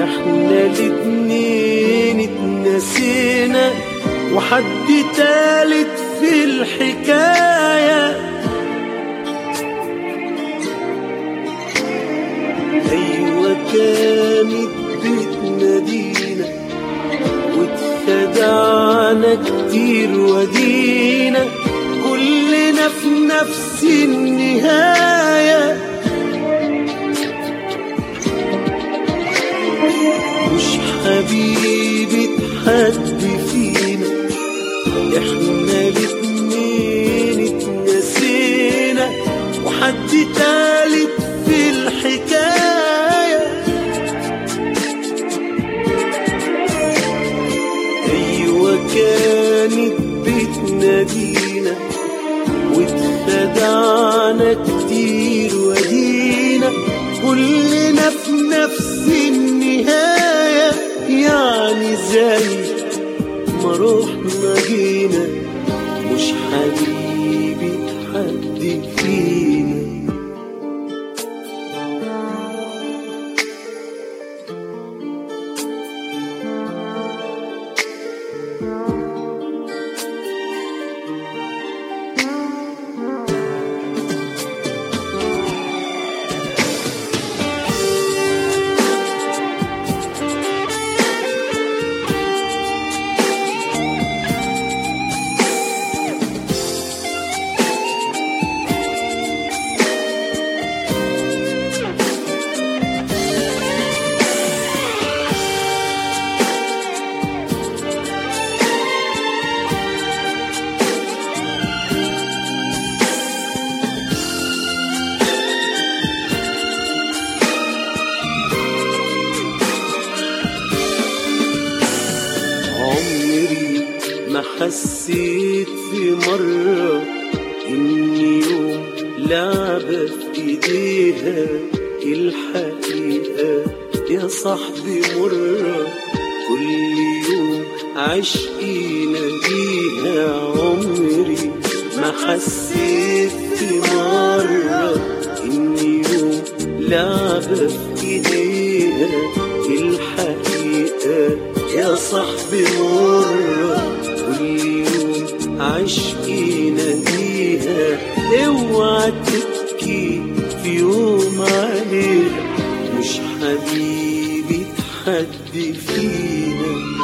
احنا الاتنين اتنسينا وحد تالت في الحكاية أيوة كانت بتنادينا واتخدعنا كتير ودينا كلنا في نفس النهاية مش حبيبة حد فينا احنا الاتنين اتنسينا وحد تالت في الحكاية ايوه كانت بتنادينا واتخدعنا كتير ودينا كلنا في نفس النهاية يعني زي ما روحنا جينا مش حبيبي حد فينا عمري ما حسيت في مرة إني يوم لعبة في إيديها الحقيقة يا صاحبي مرة كل يوم عشقي ناديها عمري ما حسيت في مرة إني يوم لعبة في إيديها الحقيقة يا صاحبي مرة كل يوم عشقي ناديها اوعى تبكي في يوم عليها مش حبيبة حد فينا